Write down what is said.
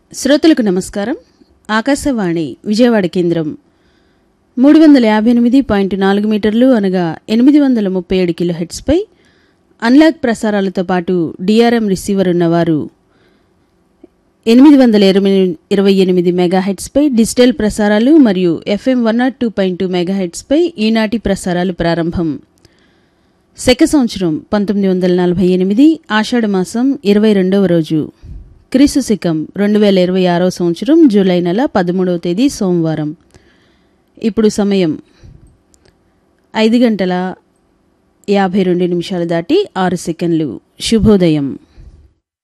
శ్రోతలకు నమస్కారం ఆకాశవాణి విజయవాడ కేంద్రం మూడు వందల యాభై ఎనిమిది పాయింట్ నాలుగు మీటర్లు అనగా ఎనిమిది వందల ముప్పై ఏడు కిలో హెడ్స్పై అన్లాక్ ప్రసారాలతో పాటు డిఆర్ఎం రిసీవర్ ఉన్నవారు ఎనిమిది వందల ఇరవై ఇరవై ఎనిమిది మెగాహెడ్స్పై డిజిటల్ ప్రసారాలు మరియు FM one naught two point two మెగాహెడ్స్పై ఈనాటి ప్రసారాలు ప్రారంభం శక సంవత్సరం పంతొమ్మిది వందల నలభై ఎనిమిది ఆషాఢమాసం ఇరవై రెండవ రోజు క్రీస్తు శకం రెండు వేల ఇరవై ఆరవ సంవత్సరం జూలై నెల పదమూడవ తేదీ సోమవారం ఇప్పుడు సమయం ఐదు గంటల యాభై రెండు నిమిషాలు దాటి ఆరు సెకండ్లు శుభోదయం